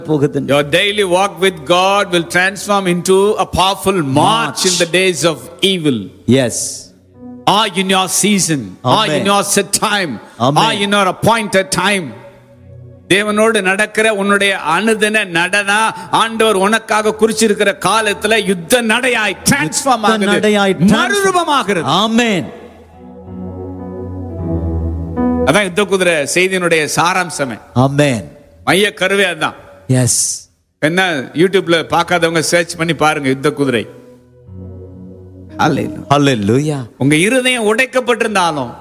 போகுது Your daily walk with God will transform into a powerful march March. in the days of evil. Yes Are in your season, are in Amen. your set time, Amen. are in your appointed time. தேவனோடு நடக்கிற உன்னுடைய அனுதின நடனா ஆண்டவர் உனக்காக குறிச்சிருக்கிற காலத்துல யுத்த நடையாய் transform யுத்த நடையாய் ஆகுது transform- மறுரூபமாகிறது ஆமென் அதான் யுத்த குதிரை செய்தியினுடைய சாராம்சமே ஆமென் மைய கருவே அதான் எஸ் என்ன யூடியூப்ல பார்க்காதவங்க சர்ச் பண்ணி பாருங்க யுத்த குதிரை Hallelujah. ஹalleluya உங்க இருதயம் உடைக்கப்பட்டிருந்தாலும்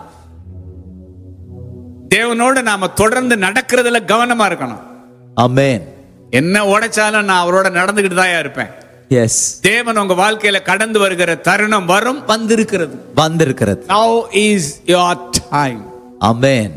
தேவனோட நாம தொடர்ந்து நடக்கிறதுல கவனமா இருக்கணும் ஆமென் என்ன உடைச்சாலும் நான் அவரோட நடந்துகிட்டு தான் இருப்பேன் எஸ் தேவன் உங்க வாழ்க்கையில கடந்து வருகிற தருணம் வரும் வந்திருக்கிறது வந்திருக்கிறது Now is your time. Amen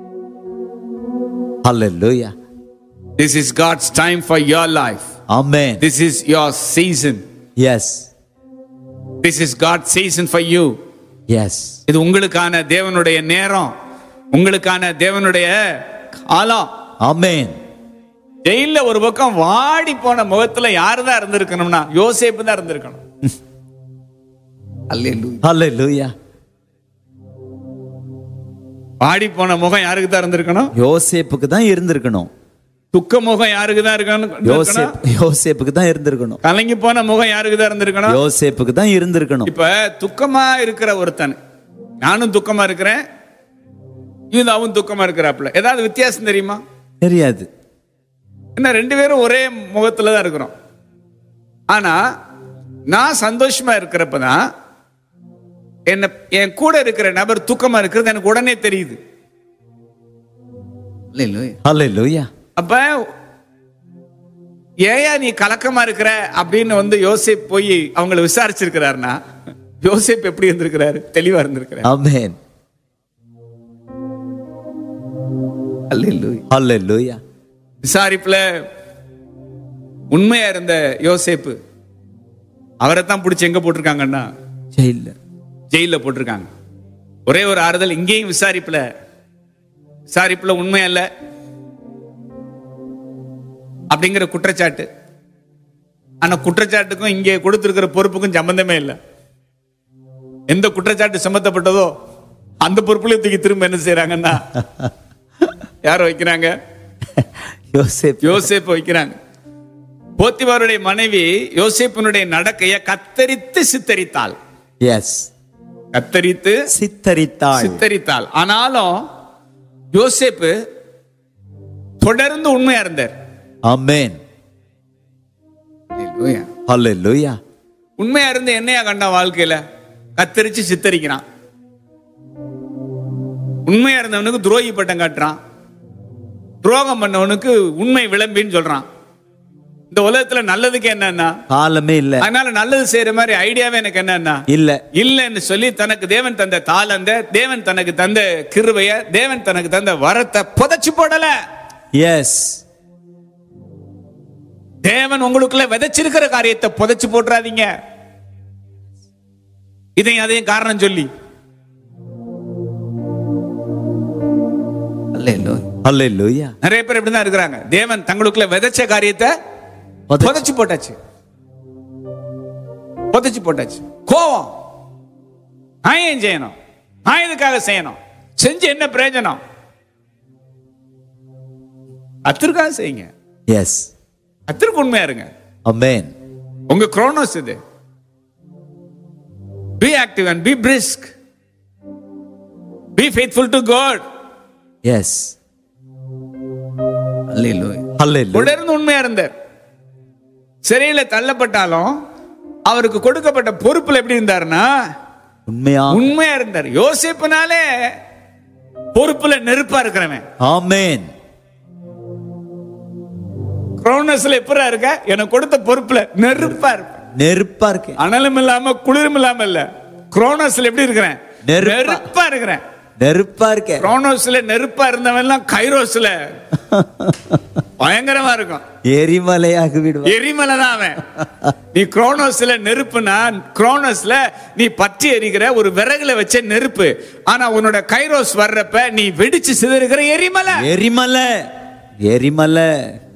ஹalleluya This is God's time for your life. Amen This is your season. Yes This is God's season for you. Yes இது உங்களுக்கான தேவனுடைய நேரம் உங்களுக்கான தேவனுடைய காலம் ஆமென் ஜெயில ஒரு பக்கம் வாடி போன முகத்துல யாரு தான் இருந்திருக்கணும்னா யோசேப்பு தான் இருந்திருக்கணும் அல்லேலூயா. ஹalleluya வாடி போன முகம் யாருக்கு தான் இருந்திருக்கணும் யோசேப்புக்கு தான் இருந்திருக்கணும் துக்க முகம் யாருக்கு தான் இருக்கணும் யோசேப் யோசேப்புக்கு தான் இருந்திருக்கணும் கலங்கி போன முகம் யாருக்கு தான் இருந்திருக்கணும் யோசேப்புக்கு தான் இருந்திருக்கணும் இப்ப துக்கமா இருக்கிற ஒருத்தன் நானும் துக்கமா இருக்கிறேன் யூதாவும் துக்கமா இருக்கிறாப்புல ஏதாவது வித்தியாசம் தெரியுமா தெரியாது என்ன ரெண்டு பேரும் ஒரே முகத்துல தான் இருக்கிறோம் ஆனா நான் சந்தோஷமா இருக்கிறப்ப தான் என்ன என் கூட இருக்கிற நபர் துக்கமா இருக்கிறது எனக்கு உடனே தெரியுது இல்லையா? ஹalleluya அப்ப ஏயா நீ கலக்கமா இருக்கிற அப்படின்னு வந்து யோசேப் போய் அவங்கள விசாரிச்சிருக்கிறாருன்னா யோசேப் எப்படி இருந்திருக்கிறாரு தெளிவா இருந்திருக்கிறாரு ஆமென் ஹalleluya விசாரிப்புல உண்மையா இருந்த யோசேப்பு அவரை தான் பிடிச்சி எங்க போட்டிருக்காங்கன்னா ஜெயில்ல ஜெயில போட்டிருக்காங்க ஒரே ஒரு ஆறுதல் இங்கேயும் விசாரிப்புல விசாரிப்புல உண்மை அல்ல அப்படிங்கிற குற்றச்சாட்டு ஆனா குற்றச்சாட்டுக்கும் இங்கே கொடுத்திருக்கிற பொறுப்புக்கும் சம்பந்தமே இல்லை எந்த குற்றச்சாட்டு சுமத்தப்பட்டதோ அந்த பொறுப்புல தூக்கி திரும்ப என்ன செய்யறாங்கன்னா யார் வைக்கிறாங்க யோசேப் யோசேப்பு வைக்கிறாங்க போத்திவாருடைய மனைவி யோசேப்பினுடைய நடக்கைய கத்தரித்து சித்தரித்தாள் எஸ் கத்தரித்து சித்தரித்தாள் சித்தரித்தாள் ஆனாலும் யோசேப்பு தொடர்ந்து உண்மையா இருந்தார் ஆமென் ஹalleluya உண்மையா இருந்து என்னையா கண்டான் வாழ்க்கையில கத்தரிச்சு சித்தரிக்கிறான் உண்மையா இருந்தவனுக்கு துரோகி பட்டம் காட்டுறான் துரோகம் பண்ணவனுக்கு உண்மை விளம்பின்னு சொல்றான் இந்த உலகத்துல நல்லதுக்கு என்னன்னா காலமே இல்ல அதனால நல்லது செய்யற மாதிரி ஐடியாவே எனக்கு என்னன்னா இல்ல இல்லைன்னு சொல்லி தனக்கு தேவன் தந்த தாளந்த தேவன் தனக்கு தந்த கிருபைய தேவன் தனக்கு தந்த வரத்தை புதைச்சு போடல எஸ் தேவன் உங்களுக்குள்ள விதைச்சிருக்கிற காரியத்தை புதைச்சு போட்டுறாதீங்க இதையும் அதையும் காரணம் சொல்லி ஹalleluya நிறைய பேர் இப்படிதான் இருக்கிறாங்க தேவன் தங்களுக்குள்ள விதைச்ச காரியத்தை புதைச்சு- புதைச்சு போட்டாச்சு புதைச்சு போட்டாச்சு கோவம் நான் ஏன் செய்யணும் நான் எதுக்காக செய்யணும் செஞ்சு என்ன பிரயோஜனம் அத்திற்காக செய்யுங்க எஸ் அத்திற்கு உண்மையா இருங்க ஆமென் உங்க குரோனோஸ் இது be active and be brisk be faithful to God yes ஹalleluya தொடர்ந்து உண்மையா இருந்தார் சிறையில தள்ளப்பட்டாலும் அவருக்கு கொடுக்கப்பட்ட பொறுப்புல எப்படி இருந்தாருன்னா உண்மையா உண்மையா இருந்தார் யோசிப்புனாலே பொறுப்புல நெருப்பா இருக்கிறவன் ஆமென் குரோனஸ்ல எப்பரா இருக்க எனக்கு கொடுத்த பொறுப்புல நெருப்பா இருப்பேன் நெருப்பா இருக்கு அனலும் இல்லாம குளிரும் இல்லாம இல்ல குரோனஸ்ல எப்படி இருக்கிறேன் நெருப்பா. நெருப்பா இருக்கிறேன் நெருப்பா இருக்கு குரோனோஸ்ல நெருப்பா இருந்தவன் எல்லாம் கைரோஸ்ல பயங்கரமா இருக்கும் எரிமலையாகி விடுவார் எரிமலை தான் அவன் நீ குரோனோஸ்ல நெருப்புனா குரோனோஸ்ல நீ பற்றி எரிகிற ஒரு விறகுல வச்ச நெருப்பு ஆனா உன்னோட கைரோஸ் வர்றப்ப நீ வெடிச்சு சிதறுகிற எரிமலை எரிமலை எரிமலை